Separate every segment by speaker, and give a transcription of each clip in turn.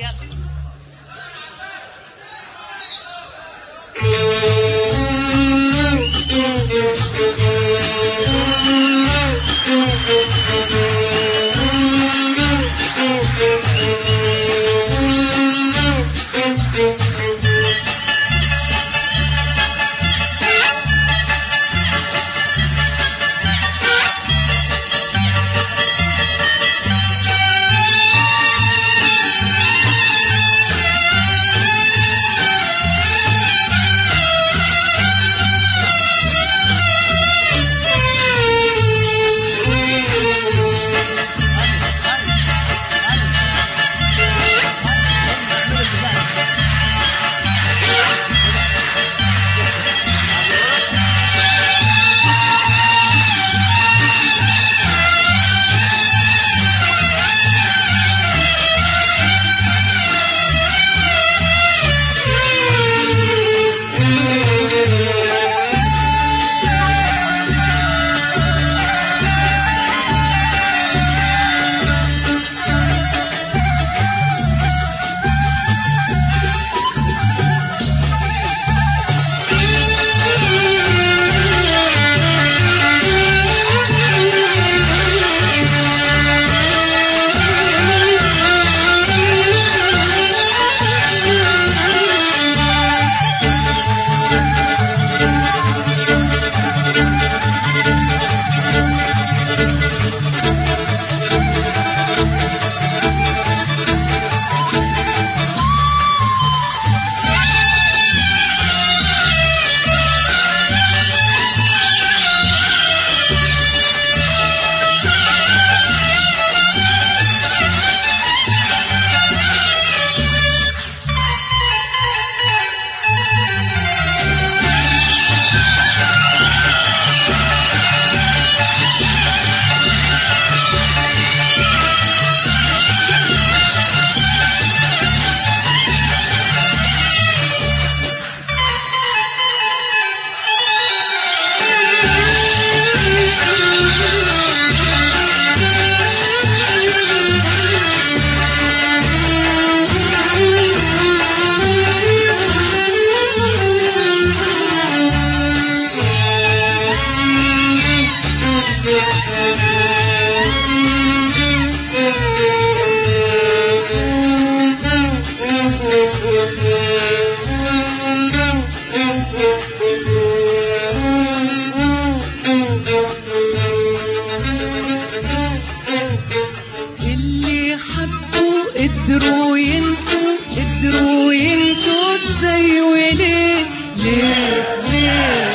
Speaker 1: يلا
Speaker 2: اللي حبوا قدروا ينسوا قدروا ينسوا ازاي وليه ليه ليه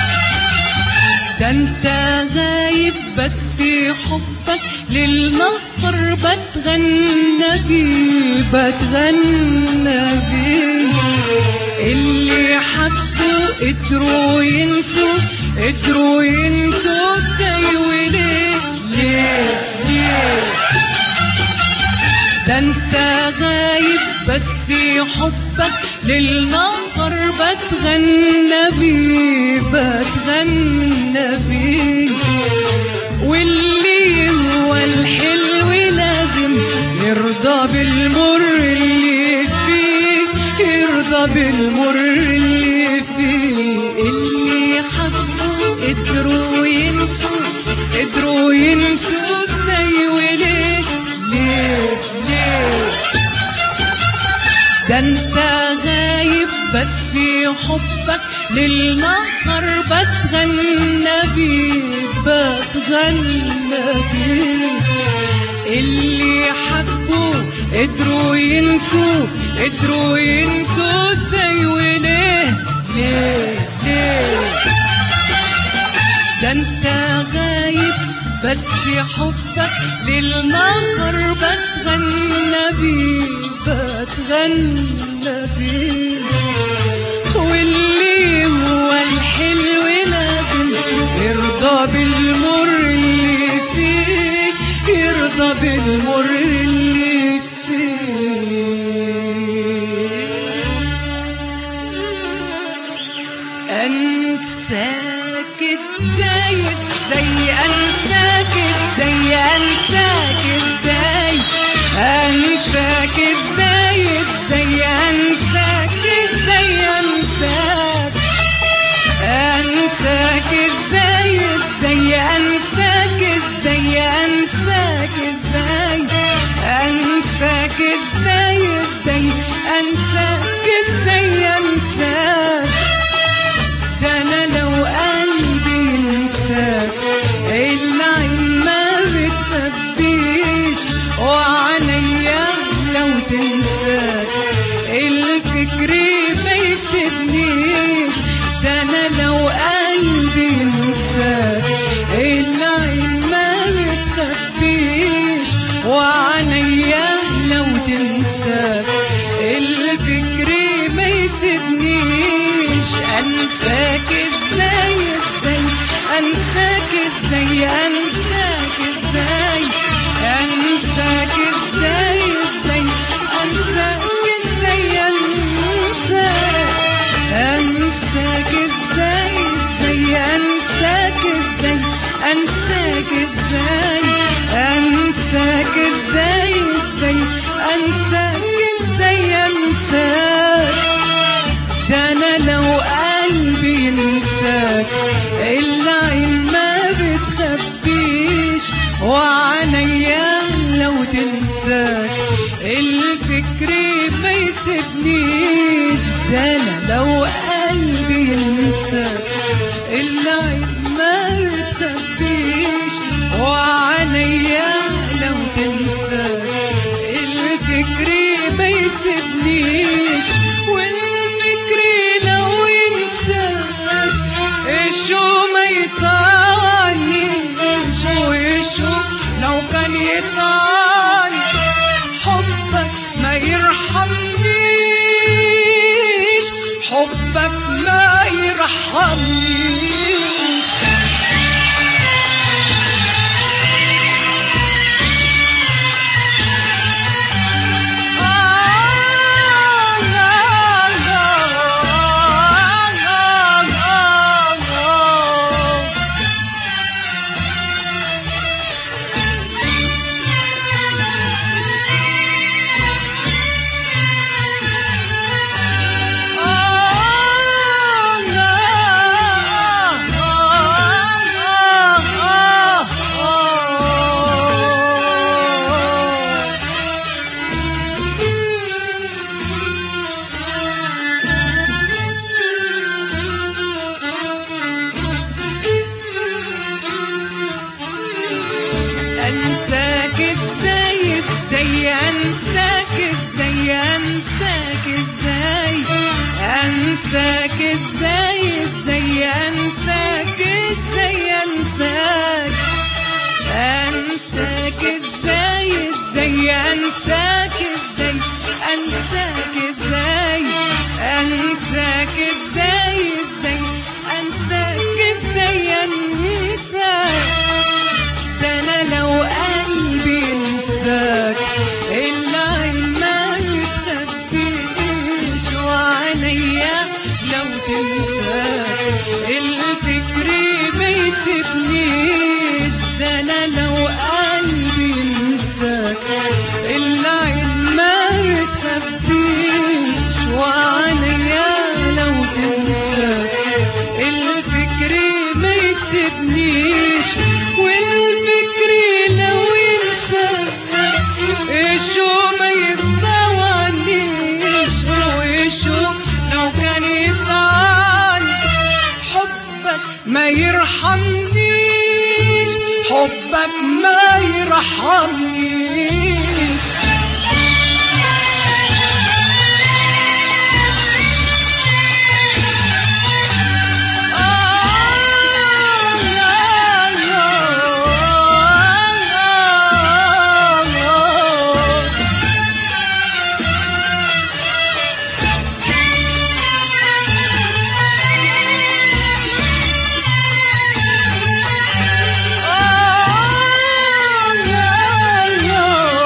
Speaker 2: ده انت غايب بس حبك للنهر بتغنى بيه بتغنى بيه اللي حبوا قدروا ينسوا قدروا ينسوا ازاي وليه ليه ليه ده انت غايب بس حبك للنهر بتغنى بيه بتغنى بيه واللي هو الحلو لازم يرضى بالمر اللي فيه يرضى بالمر اللي فيه اللي حبوا قدروا ينسوا قدروا ينسوا ازاي وليه ليه ليه ده انت غايب بس حبك للنهر بتغنى بيه بتغنى بيه اللي حبوا قدروا ينسوا قدروا ينسوا ازاي وليه ليه ليه ده انت غايب بس حبك للنهر بتغنى بيه بتغنى بيه واللي هو الحلو لازم يرضى بالمر اللي فيه يرضى بالمر اللي فيه انساك ازاي ازاي انساك ازاي انساك ازاي انساك انساك ازاي ازاي انساك ازاي انساك انساك ازاي ازاي انساك ازاي انساك ازاي انساك ازاي ازاي انساك ازاي انساك ده انا لو قلبي ينساك العين ما بتخبيش وعينيا لو تنساك الفكر ما يسيبنيش ده انا لو قلبي ينساك العين ما بتخبيش وعينيا لو تنساك الفكر ما يسيبنيش انساك ازاي ازاي انساك ازاي انساك ازاي انساك ازاي ازاي انساك ازاي انساك انساك ازاي ازاي انساك ازاي انساك ازاي انساك ازاي ازاي انساك ازاي انساك ده انا لو قلبي ينساك العين ما بتخبيش وعينيا لو تنساك الفكر ما يسيبنيش ده انا لو قلبي ينساك العين ما بتخبيش وعينيا لو تنساك الفكر ما يسيبنيش والفكر لو ينساك الشو ما يطعنيش وشو لو كان يطعني حبك ما يرحمنيش حبك ما يرحمنيش انساك ازاي ازاي انساك ازاي انساك ازاي انساك ازاي ازاي انساك ازاي انساك انساك ازاي ازاي انساك ازاي انساك ازاي انساك ازاي ازاي انساك ازاي انساك ده انا لو قلبي ينساك العين ما بتخبيش وعينيا لو تنساك الفكر ما يسيبنيش ده انا لو قلبي ينساك العين ما بتخبيش وعينيا لو تنساك الفكر ما يسيبنيش والفكر لو ينساك الشو ما يطوعنيش وشو لو كان يطعني حبك ما يرحمنيش حبك ما يرحمنيش Oh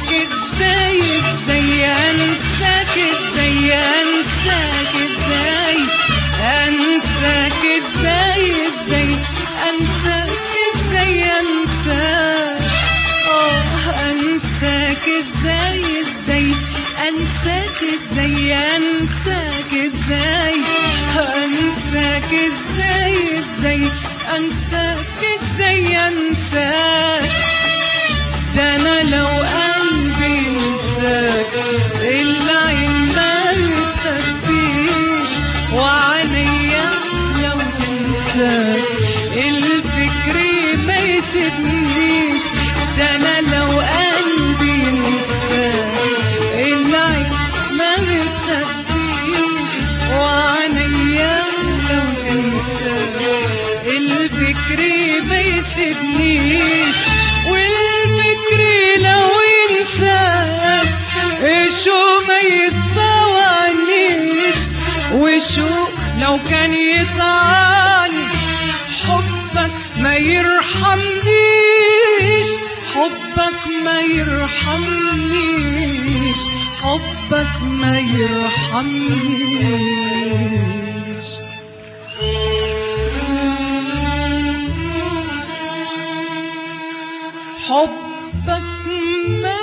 Speaker 2: ازاي ازاي انساك ازاي انساك ازاي انساك ازاي ازاي انساك ازاي انساك اه انساك ازاي ازاي انساك ازاي انساك ازاي انساك ازاي ازاي انساك ازاي انساك ده انا لو قلبي انساك العين ما بتخبيش وعينيا لو تنساك الفكر ما يسيبنيش ده انا لو قلبي انساك العين ما بتخبيش وعينيا لو تنساك الفكر ما يسيبنيش والفكر لو ينساك الشوق ما يطوعنيش والشوق لو كان يطعني حبك ما يرحمنيش حبك ما يرحمنيش حبك ما يرحمنيش حبك ما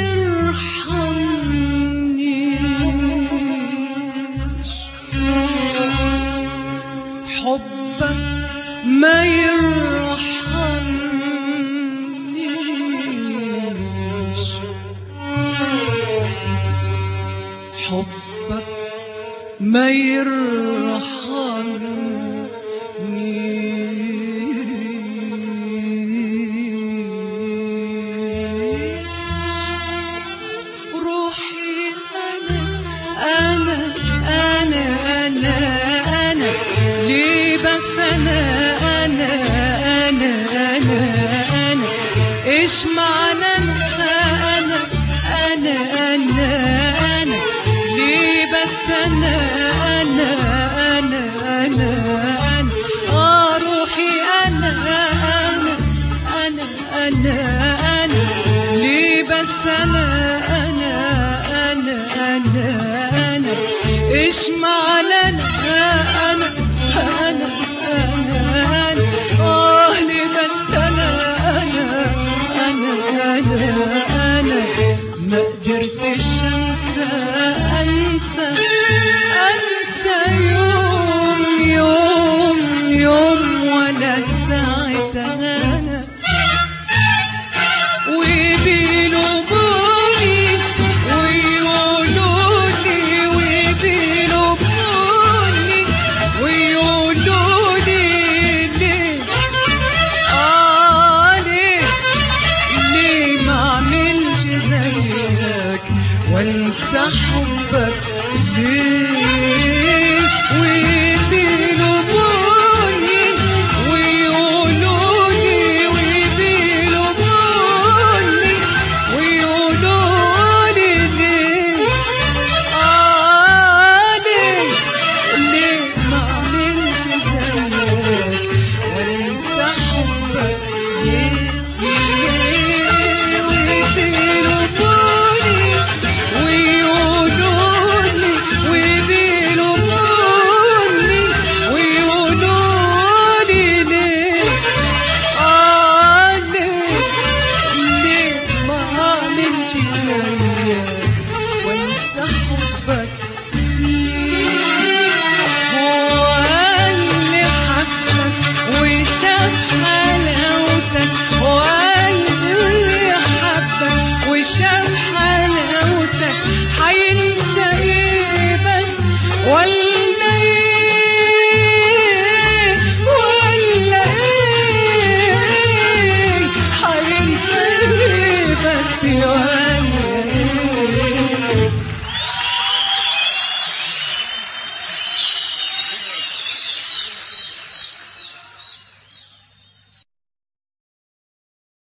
Speaker 2: يرحمنيش حبك ما يرحمنيش حبك ما يرحمنيش روحي أنا أنا أنا أنا أنا ليه بس أنا أنا أنا أنا أنا إيش معنى أنا أنا أنا أنا أنا ليه بس أنا أنا أنا أنا أنا آه روحي أنا أنا أنا أنا أنا ليه بس أنا أنا أنا أنا أنا إيش معنى أنا أنا أنا أنا أنا آه ليه بس أنا أنا أنا أنا أنا ما قدرتش أنسى أنسى أنسى يوم يوم يوم ولا ساعة أنا وبيلوموني ويقولوا لي وبيلوموني ويقولوا لي ليه آه ليه ليه ما اعملش زيك وانسى حبك ليه